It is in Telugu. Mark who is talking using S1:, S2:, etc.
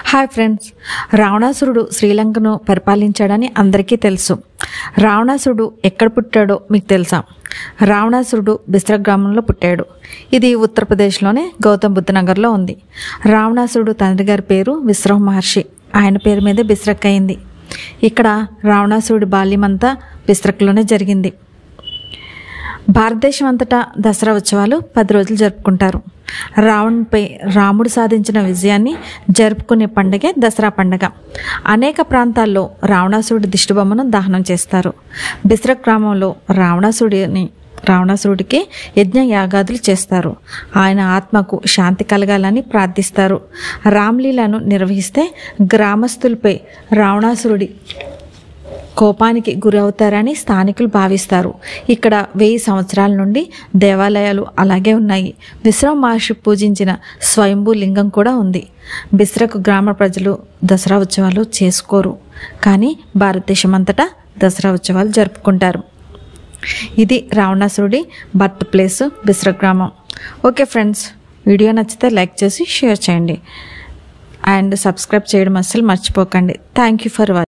S1: హాయ్ ఫ్రెండ్స్ రావణాసురుడు శ్రీలంకను పరిపాలించాడని అందరికీ తెలుసు రావణాసురుడు ఎక్కడ పుట్టాడో మీకు తెలుసా రావణాసురుడు బిస్ర గ్రామంలో పుట్టాడు ఇది ఉత్తరప్రదేశ్లోని గౌతమ్ బుద్ధ నగర్లో ఉంది రావణాసురుడు తండ్రి గారి పేరు విశ్రవ మహర్షి ఆయన పేరు మీదే బిస్రక్ అయింది ఇక్కడ రావణాసురుడి బాల్యమంతా బిస్రక్లోనే జరిగింది భారతదేశం అంతటా దసరా ఉత్సవాలు పది రోజులు జరుపుకుంటారు రావణ్పై రాముడు సాధించిన విజయాన్ని జరుపుకునే పండగే దసరా పండగ అనేక ప్రాంతాల్లో రావణాసురుడి దిష్టిబొమ్మను దహనం చేస్తారు బిస్ర గ్రామంలో రావణాసురుడిని రావణాసురుడికి యజ్ఞ యాగాదులు చేస్తారు ఆయన ఆత్మకు శాంతి కలగాలని ప్రార్థిస్తారు రామ్లీలను నిర్వహిస్తే గ్రామస్తులపై రావణాసురుడి కోపానికి గురవుతారని స్థానికులు భావిస్తారు ఇక్కడ వెయ్యి సంవత్సరాల నుండి దేవాలయాలు అలాగే ఉన్నాయి విశ్రమ మహర్షి పూజించిన స్వయంభూ లింగం కూడా ఉంది బిస్రకు గ్రామ ప్రజలు దసరా ఉత్సవాలు చేసుకోరు కానీ భారతదేశం అంతటా దసరా ఉత్సవాలు జరుపుకుంటారు ఇది రావణాసురుడి బర్త్ ప్లేస్ బిస్ర గ్రామం ఓకే ఫ్రెండ్స్ వీడియో నచ్చితే లైక్ చేసి షేర్ చేయండి అండ్ సబ్స్క్రైబ్ చేయడం అస్సలు మర్చిపోకండి థ్యాంక్ యూ ఫర్ వాచింగ్